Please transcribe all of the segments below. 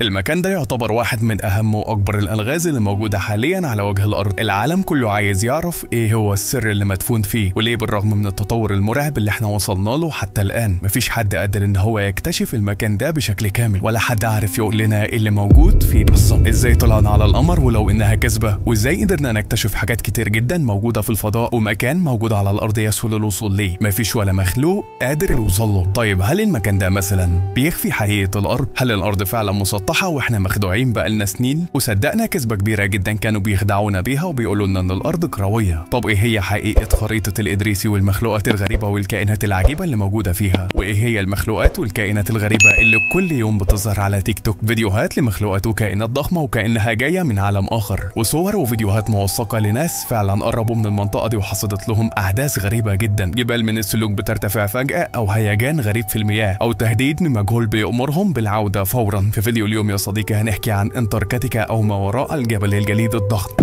المكان ده يعتبر واحد من اهم واكبر الالغاز اللي موجوده حاليا على وجه الارض العالم كله عايز يعرف ايه هو السر اللي مدفون فيه وليه بالرغم من التطور المرعب اللي احنا وصلنا له حتى الان مفيش حد قادر ان هو يكتشف المكان ده بشكل كامل ولا حد عارف يقول لنا ايه اللي موجود فيه بالظبط ازاي طلعنا على القمر ولو انها كذبه وازاي قدرنا نكتشف حاجات كتير جدا موجوده في الفضاء ومكان موجود على الارض يسهل الوصول ليه مفيش ولا مخلوق قادر يوصل له طيب هل المكان ده مثلا بيخفي حقيقه الارض هل الارض فعلا مسطحه واحنا مخدوعين بقالنا سنين وصدقنا كذبه كبيره جدا كانوا بيخدعونا بيها وبيقولوا لنا ان الارض كرويه طب ايه هي حقيقه خريطه الادريسي والمخلوقات الغريبه والكائنات العجيبه اللي موجوده فيها وايه هي المخلوقات والكائنات الغريبه اللي كل يوم بتظهر على تيك توك فيديوهات لمخلوقات وكائنات ضخمه وكانها جايه من عالم اخر وصور وفيديوهات موثقه لناس فعلا قربوا من المنطقه دي وحصلت لهم احداث غريبه جدا جبال من السلوك بترتفع فجاه او هيجان غريب في المياه او تهديد من مجهول بيأمرهم بالعوده فورا في فيديو اليوم يا صديقي هنحكي عن انتاركتيكا او ما وراء الجبل الجليد الضخم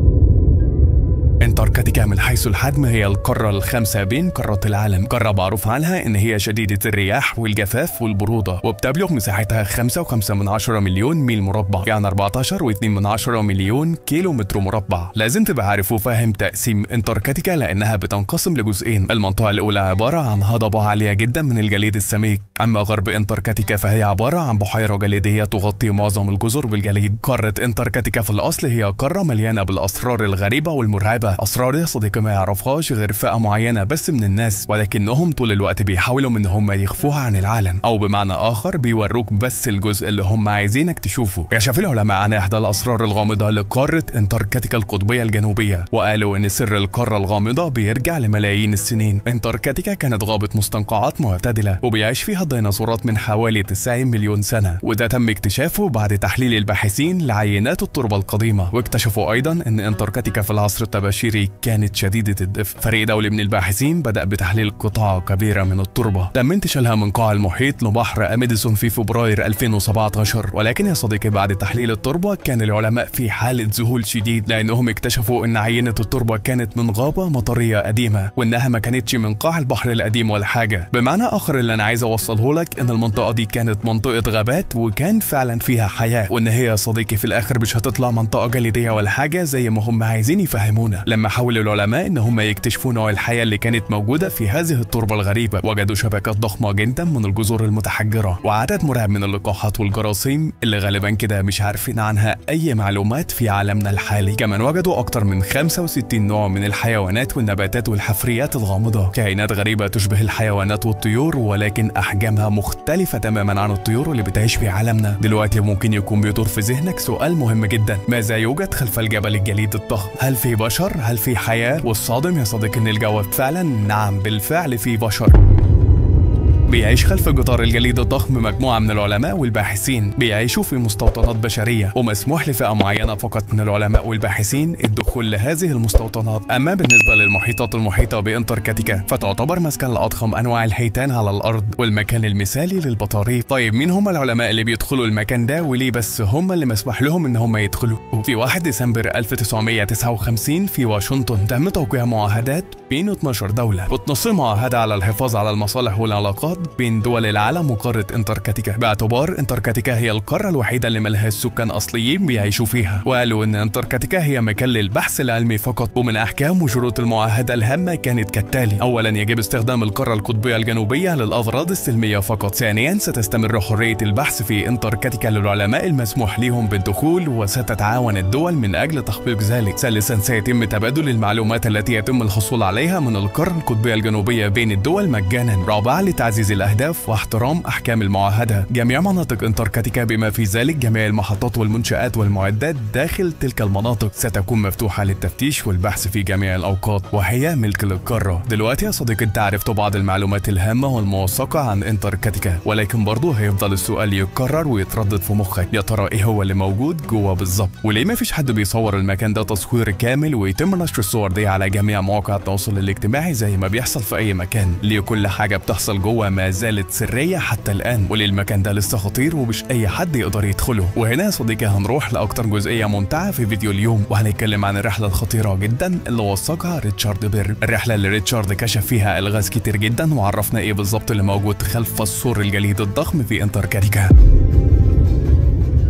انتاركتيكا من حيث الحجم هي القارة الخامسة بين قارات العالم قارة معروف عنها إن هي شديدة الرياح والجفاف والبرودة وبتبلغ مساحتها 5.5 من عشرة مليون ميل مربع يعني 14.2 من عشرة مليون كيلو متر مربع لازم تبقى عارف وفاهم تقسيم انتاركتيكا لأنها بتنقسم لجزئين المنطقة الأولى عبارة عن هضبة عالية جدا من الجليد السميك أما غرب انتاركتيكا فهي عبارة عن بحيرة جليدية تغطي معظم الجزر بالجليد قارة انتاركتيكا في الأصل هي قارة مليانة بالأسرار الغريبة والمرعبة اسرار يا صديقي ما يعرفهاش غير فئه معينه بس من الناس ولكنهم طول الوقت بيحاولوا ان هم يخفوها عن العالم او بمعنى اخر بيوروك بس الجزء اللي هم عايزينك تشوفه كشف العلماء عن احدى الاسرار الغامضه لقاره انتاركتيكا القطبيه الجنوبيه وقالوا ان سر القاره الغامضه بيرجع لملايين السنين انتاركتيكا كانت غابه مستنقعات معتدله وبيعيش فيها الديناصورات من حوالي 90 مليون سنه وده تم اكتشافه بعد تحليل الباحثين لعينات التربه القديمه واكتشفوا ايضا ان انتاركتيكا في العصر التباشيري البشري كانت شديدة الدفء فريق دولي من الباحثين بدأ بتحليل قطعة كبيرة من التربة تم انتشالها من قاع المحيط لبحر أميديسون في فبراير 2017 ولكن يا صديقي بعد تحليل التربة كان العلماء في حالة ذهول شديد لأنهم اكتشفوا أن عينة التربة كانت من غابة مطرية قديمة وأنها ما كانتش من قاع البحر القديم ولا حاجة بمعنى آخر اللي أنا عايز أوصله لك أن المنطقة دي كانت منطقة غابات وكان فعلا فيها حياة وأن هي يا صديقي في الآخر مش هتطلع منطقة جليدية ولا حاجة زي ما هم عايزين يفهمونا لما حاول العلماء ان هم يكتشفوا نوع الحياه اللي كانت موجوده في هذه التربه الغريبه وجدوا شبكات ضخمه جدا من الجذور المتحجره وعدد مرعب من اللقاحات والجراثيم اللي غالبا كده مش عارفين عنها اي معلومات في عالمنا الحالي كمان وجدوا اكتر من 65 نوع من الحيوانات والنباتات والحفريات الغامضه كائنات غريبه تشبه الحيوانات والطيور ولكن احجامها مختلفه تماما عن الطيور اللي بتعيش في عالمنا دلوقتي ممكن يكون بيدور في ذهنك سؤال مهم جدا ماذا يوجد خلف الجبل الجليد الضخم هل في بشر هل في حياة والصادم يا صديقي ان الجواب فعلا نعم بالفعل في بشر بيعيش خلف جدار الجليد الضخم مجموعة من العلماء والباحثين بيعيشوا في مستوطنات بشرية ومسموح لفئة معينة فقط من العلماء والباحثين الدخول لهذه المستوطنات أما بالنسبة للمحيطات المحيطة بأنتاركتيكا فتعتبر مسكن لأضخم أنواع الحيتان على الأرض والمكان المثالي للبطاريق طيب مين هم العلماء اللي بيدخلوا المكان ده وليه بس هم اللي مسمح لهم إن هم يدخلوا في 1 ديسمبر 1959 في واشنطن تم توقيع معاهدات بين 12 دولة بتنص المعاهدة على الحفاظ على المصالح والعلاقات بين دول العالم وقارة انتاركتيكا باعتبار انتاركتيكا هي القارة الوحيدة اللي ملهاش سكان أصليين بيعيشوا فيها وقالوا إن انتاركتيكا هي مكان للبحث العلمي فقط ومن أحكام وشروط المعاهدة الهامة كانت كالتالي أولا يجب استخدام القارة القطبية الجنوبية للأغراض السلمية فقط ثانيا ستستمر حرية البحث في انتاركتيكا للعلماء المسموح لهم بالدخول وستتعاون الدول من أجل تحقيق ذلك ثالثا سيتم تبادل المعلومات التي يتم الحصول عليها من القارة القطبية الجنوبية بين الدول مجانا رابعا لتعزيز الأهداف واحترام أحكام المعاهدة جميع مناطق انتاركتيكا بما في ذلك جميع المحطات والمنشآت والمعدات داخل تلك المناطق ستكون مفتوحة للتفتيش والبحث في جميع الأوقات وهي ملك للقارة دلوقتي يا صديقي انت عرفت بعض المعلومات الهامة والموثقة عن انتاركتيكا ولكن برضه هيفضل السؤال يتكرر ويتردد في مخك يا ترى ايه هو اللي موجود جوه بالظبط وليه ما فيش حد بيصور المكان ده تصوير كامل ويتم نشر الصور دي على جميع مواقع التواصل الاجتماعي زي ما بيحصل في اي مكان ليه كل حاجة بتحصل جوه ما زالت سرية حتى الآن وليه المكان ده لسه خطير ومش أي حد يقدر يدخله وهنا يا صديقي هنروح لأكتر جزئية ممتعة في فيديو اليوم وهنتكلم عن الرحلة الخطيرة جدا اللي وثقها ريتشارد بير الرحلة اللي ريتشارد كشف فيها ألغاز كتير جدا وعرفنا إيه بالظبط اللي موجود خلف السور الجليد الضخم في انتاركتيكا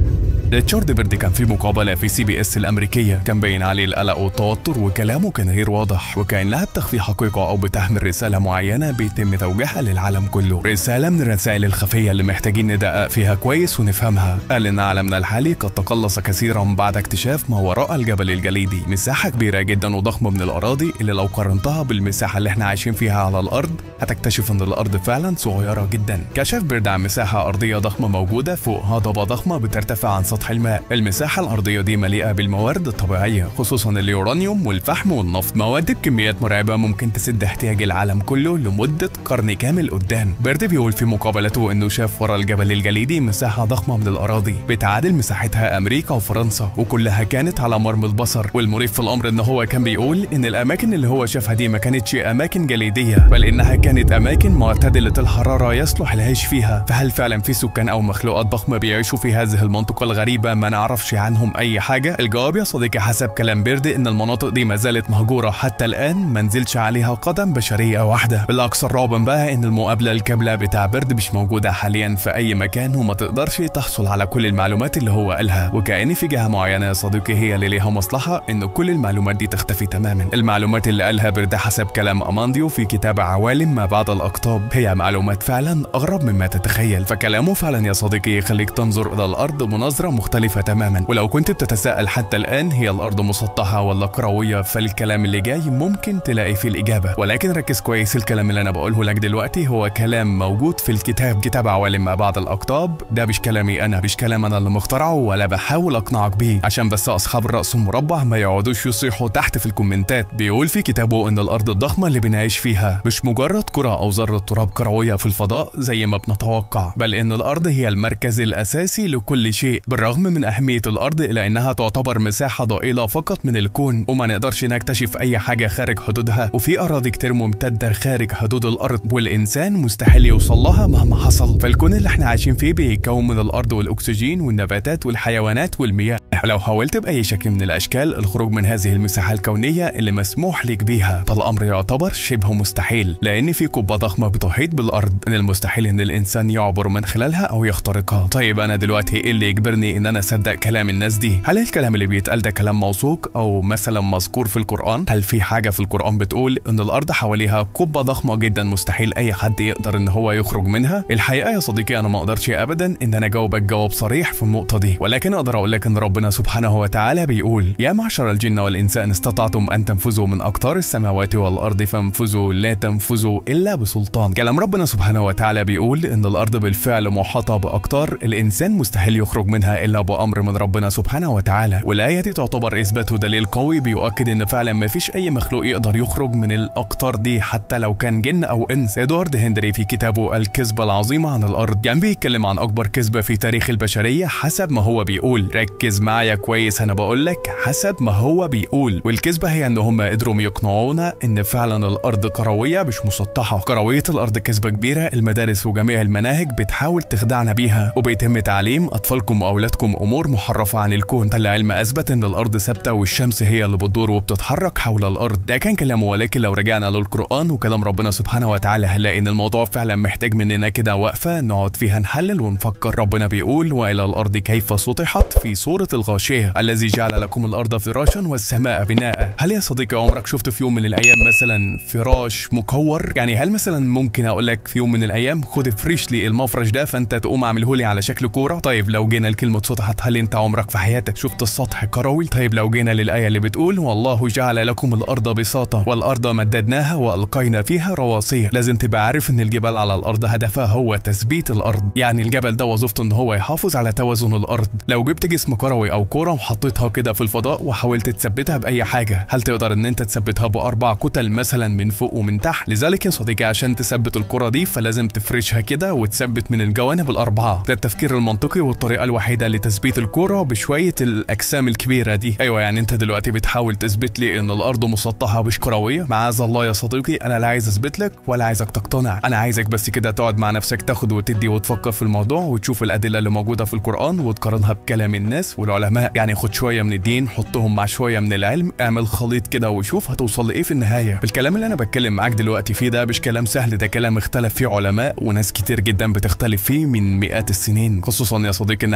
ريتشارد بيرد كان في مقابله في سي بي اس الامريكيه كان باين عليه القلق والتوتر وكلامه كان غير واضح وكانها بتخفي حقيقه او بتحمل رساله معينه بيتم توجيهها للعالم كله رساله من الرسائل الخفيه اللي محتاجين ندقق فيها كويس ونفهمها قال ان عالمنا الحالي قد تقلص كثيرا بعد اكتشاف ما وراء الجبل الجليدي مساحه كبيره جدا وضخمه من الاراضي اللي لو قارنتها بالمساحه اللي احنا عايشين فيها على الارض هتكتشف ان الارض فعلا صغيره جدا كشف بيرد عن مساحه ارضيه ضخمه موجوده فوق هضبه ضخمه بترتفع عن سطح الماء المساحه الارضيه دي مليئه بالموارد الطبيعيه خصوصا اليورانيوم والفحم والنفط مواد بكميات مرعبه ممكن تسد احتياج العالم كله لمده قرن كامل قدام بيرد بيقول في مقابلته انه شاف ورا الجبل الجليدي مساحه ضخمه من الاراضي بتعادل مساحتها امريكا وفرنسا وكلها كانت على مرمى البصر والمريب في الامر ان هو كان بيقول ان الاماكن اللي هو شافها دي ما كانتش اماكن جليديه بل انها كانت اماكن معتدله الحراره يصلح العيش فيها فهل فعلا في سكان او مخلوقات ضخمه بيعيشوا في هذه المنطقه الغريبه ما نعرفش عنهم اي حاجه الجواب يا صديقي حسب كلام بيرد ان المناطق دي ما زالت مهجوره حتى الان ما نزلش عليها قدم بشريه واحده بالاكثر رعبا بقى ان المقابله الكامله بتاع بيرد مش موجوده حاليا في اي مكان وما تقدرش تحصل على كل المعلومات اللي هو قالها وكأن في جهه معينه يا صديقي هي اللي ليها مصلحه ان كل المعلومات دي تختفي تماما المعلومات اللي قالها بيرد حسب كلام امانديو في كتاب عوالم ما بعد الاقطاب هي معلومات فعلا اغرب مما تتخيل فكلامه فعلا يا صديقي يخليك تنظر الى الارض بنظره مختلفه تماما ولو كنت بتتساءل حتى الان هي الارض مسطحه ولا كرويه فالكلام اللي جاي ممكن تلاقي فيه الاجابه ولكن ركز كويس الكلام اللي انا بقوله لك دلوقتي هو كلام موجود في الكتاب كتاب عوالم ما بعد الاقطاب ده مش كلامي انا مش كلام انا اللي مخترعه ولا بحاول اقنعك بيه عشان بس اصحاب الراس المربع ما يقعدوش يصيحوا تحت في الكومنتات بيقول في كتابه ان الارض الضخمه اللي بنعيش فيها مش مجرد كره او ذره تراب كرويه في الفضاء زي ما بنتوقع بل ان الارض هي المركز الاساسي لكل شيء بالرغم من اهميه الارض الا انها تعتبر مساحه ضئيله فقط من الكون وما نقدرش نكتشف اي حاجه خارج حدودها وفي اراضي كتير ممتده خارج حدود الارض والانسان مستحيل يوصل لها مهما حصل فالكون اللي احنا عايشين فيه بيتكون من الارض والاكسجين والنباتات والحيوانات والمياه لو حاولت باي شكل من الاشكال الخروج من هذه المساحه الكونيه اللي مسموح لك بيها فالامر يعتبر شبه مستحيل لان في قبه ضخمه بتحيط بالارض من المستحيل ان الانسان يعبر من خلالها او يخترقها طيب انا دلوقتي ايه اللي يجبرني ان انا اصدق كلام الناس دي هل الكلام اللي بيتقال ده كلام موثوق او مثلا مذكور في القران هل في حاجه في القران بتقول ان الارض حواليها قبه ضخمه جدا مستحيل اي حد يقدر ان هو يخرج منها الحقيقه يا صديقي انا ما اقدرش ابدا ان انا اجاوبك جواب صريح في النقطه دي ولكن اقدر اقول لك ان ربنا سبحانه وتعالى بيقول يا معشر الجن والانس ان استطعتم ان تنفذوا من اقطار السماوات والارض فانفذوا لا تنفذوا الا بسلطان كلام ربنا سبحانه وتعالى بيقول ان الارض بالفعل محاطه باقطار الانسان مستحيل يخرج منها الا بامر من ربنا سبحانه وتعالى والايه دي تعتبر اثبات ودليل قوي بيؤكد ان فعلا ما فيش اي مخلوق يقدر يخرج من الاقطار دي حتى لو كان جن او انس ادوارد هنري في كتابه الكذبه العظيمه عن الارض كان بيتكلم عن اكبر كذبه في تاريخ البشريه حسب ما هو بيقول ركز معايا كويس انا بقول لك حسب ما هو بيقول والكذبه هي ان هم قدروا يقنعونا ان فعلا الارض كرويه مش مسطحه كرويه الارض كذبه كبيره المدارس وجميع المناهج بتحاول تخدعنا بيها وبيتم تعليم اطفالكم واولادكم امور محرفه عن الكون العلم اثبت ان الارض ثابته والشمس هي اللي بتدور وبتتحرك حول الارض ده كان كلامه ولكن لو رجعنا للقران وكلام ربنا سبحانه وتعالى هنلاقي ان الموضوع فعلا محتاج مننا كده وقفه نقعد فيها نحلل ونفكر ربنا بيقول والى الارض كيف سطحت في سوره الغاشيه الذي جعل لكم الارض فراشا والسماء بناء هل يا صديقي عمرك شفت في يوم من الايام مثلا فراش مكور يعني هل مثلا ممكن اقول لك في يوم من الايام خد افرش لي المفرش ده فانت تقوم اعمله لي على شكل كوره طيب لو جينا لكلمه سطحت هل انت عمرك في حياتك شفت السطح كروي طيب لو جينا للايه اللي بتقول والله جعل لكم الارض بساطه والارض مددناها والقينا فيها رواسي لازم تبقى عارف ان الجبال على الارض هدفها هو تثبيت الارض يعني الجبل ده وظيفته ان هو يحافظ على توازن الارض لو جبت جسم كروي او كوره وحطيتها كده في الفضاء وحاولت تثبتها باي حاجه هل تقدر ان انت تثبتها باربع كتل مثلا من فوق ومن تحت لذلك يا صديقي عشان تثبت الكره دي فلازم تفرشها كده وتثبت من الجوانب الاربعه ده التفكير المنطقي والطريقه الوحيده لتثبيت الكره بشويه الاجسام الكبيره دي ايوه يعني انت دلوقتي بتحاول تثبت لي ان الارض مسطحه مش كرويه معاذ الله يا صديقي انا لا عايز اثبت لك ولا عايزك تقتنع انا عايزك بس كده تقعد مع نفسك تاخد وتدي وتفكر في الموضوع وتشوف الادله اللي موجوده في القران وتقارنها بكلام الناس والعلماء يعني خد شويه من الدين حطهم مع شويه من العلم اعمل خليط كده وشوف هتوصل لايه في النهايه الكلام اللي انا بتكلم معاك دلوقتي فيه ده مش كلام سهل ده كلام اختلف فيه علماء وناس كتير جدا بتختلف فيه من مئات السنين خصوصا يا صديقي ان احنا في الزمن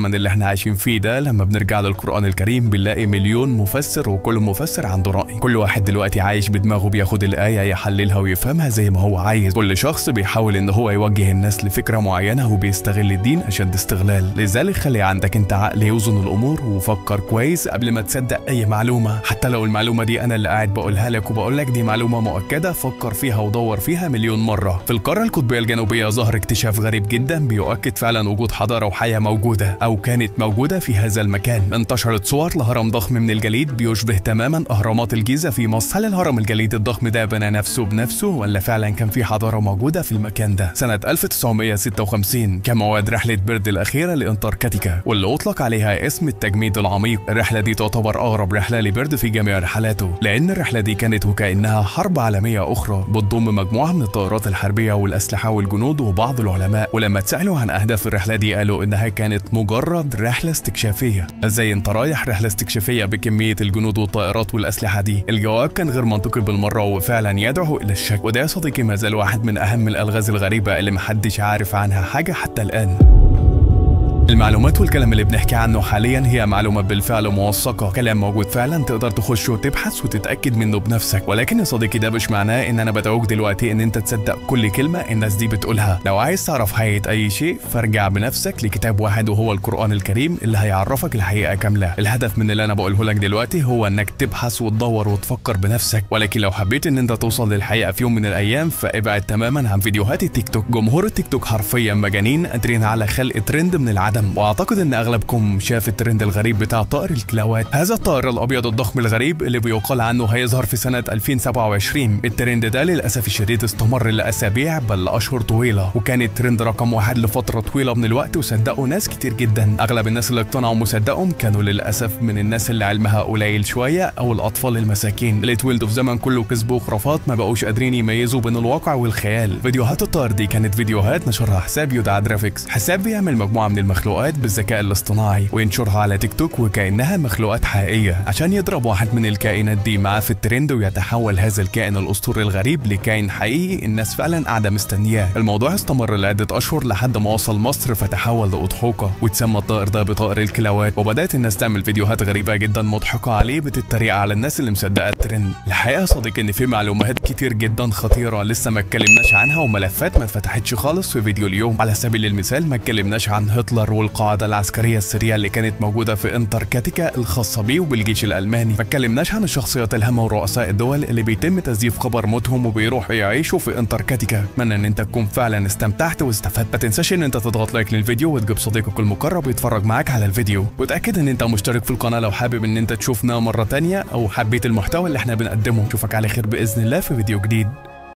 الزمن اللي احنا عايشين فيه ده لما بنرجع للقرآن الكريم بنلاقي مليون مفسر وكل مفسر عنده رأي كل واحد دلوقتي عايش بدماغه بياخد الآية يحللها ويفهمها زي ما هو عايز كل شخص بيحاول ان هو يوجه الناس لفكرة معينة وبيستغل الدين اشد استغلال لذلك خلي عندك انت عقل يوزن الامور وفكر كويس قبل ما تصدق اي معلومة حتى لو المعلومة دي انا اللي قاعد بقولها لك وبقول لك دي معلومة مؤكدة فكر فيها ودور فيها مليون مرة في القارة القطبية الجنوبية ظهر اكتشاف غريب جدا بيؤكد فعلا وجود حضارة وحياة موجودة او كانت موجودة في هذا المكان انتشرت صور لهرم ضخم من الجليد بيشبه تماما اهرامات الجيزة في مصر هل الهرم الجليدي الضخم ده بنى نفسه بنفسه ولا فعلا كان في حضارة موجودة في المكان ده سنة 1956 كان موعد رحلة برد الأخيرة لأنتاركتيكا واللي أطلق عليها اسم التجميد العميق الرحلة دي تعتبر أغرب رحلة لبرد في جميع رحلاته لأن الرحلة دي كانت وكأنها حرب عالمية أخرى بتضم مجموعة من الطائرات الحربية والأسلحة والجنود وبعض العلماء ولما اتسألوا عن أهداف الرحلة دي قالوا إنها كانت مجرد رحلة استكشافية ازاي انت رايح رحلة استكشافية بكمية الجنود والطائرات والأسلحة دي الجواب كان غير منطقي بالمرة وفعلا يدعو إلى الشك وده يا صديقي ما زال واحد من أهم الألغاز الغريبة اللي محدش عارف عنها حاجة حتى الآن المعلومات والكلام اللي بنحكي عنه حاليا هي معلومات بالفعل موثقة كلام موجود فعلا تقدر تخش وتبحث وتتأكد منه بنفسك ولكن يا صديقي ده مش معناه ان انا بدعوك دلوقتي ان انت تصدق كل كلمة الناس دي بتقولها لو عايز تعرف حقيقة اي شيء فارجع بنفسك لكتاب واحد وهو القرآن الكريم اللي هيعرفك الحقيقة كاملة الهدف من اللي انا بقوله لك دلوقتي هو انك تبحث وتدور وتفكر بنفسك ولكن لو حبيت ان انت توصل للحقيقة في يوم من الايام فابعد تماما عن فيديوهات التيك توك جمهور التيك توك حرفيا مجانين قادرين على خلق ترند من العدم واعتقد ان اغلبكم شاف الترند الغريب بتاع طائر الكلاوات هذا الطائر الابيض الضخم الغريب اللي بيقال عنه هيظهر في سنه 2027 الترند ده للاسف الشديد استمر لاسابيع بل لاشهر طويله وكان الترند رقم واحد لفتره طويله من الوقت وصدقوا ناس كتير جدا اغلب الناس اللي اقتنعوا مصدقهم كانوا للاسف من الناس اللي علمها قليل شويه او الاطفال المساكين اللي اتولدوا في زمن كله كذب وخرافات ما بقوش قادرين يميزوا بين الواقع والخيال فيديوهات الطائر دي كانت فيديوهات نشرها حساب يدعى جرافيكس حساب بيعمل مجموعه من المخلوقات بالذكاء الاصطناعي وينشرها على تيك توك وكأنها مخلوقات حقيقية عشان يضرب واحد من الكائنات دي معاه في الترند ويتحول هذا الكائن الأسطوري الغريب لكائن حقيقي الناس فعلا قاعدة مستنياه الموضوع استمر لعدة أشهر لحد ما وصل مصر فتحول لأضحوكة واتسمى الطائر ده بطائر الكلاوات وبدأت الناس تعمل فيديوهات غريبة جدا مضحكة عليه بتتريق على الناس اللي مصدقة الترند الحقيقة يا صديقي إن في معلومات كتير جدا خطيرة لسه ما اتكلمناش عنها وملفات ما اتفتحتش خالص في فيديو اليوم على سبيل المثال ما اتكلمناش عن هتلر والقاعدة العسكرية السرية اللي كانت موجودة في انتاركتيكا الخاصة بيه وبالجيش الألماني ما اتكلمناش عن الشخصيات الهامة ورؤساء الدول اللي بيتم تزييف خبر موتهم وبيروحوا يعيشوا في انتاركتيكا اتمنى ان انت تكون فعلا استمتعت واستفدت ما تنساش ان انت تضغط لايك للفيديو وتجيب صديقك المقرب يتفرج معاك على الفيديو وتأكد ان انت مشترك في القناة لو حابب ان انت تشوفنا مرة تانية او حبيت المحتوى اللي احنا بنقدمه اشوفك على خير بإذن الله في فيديو جديد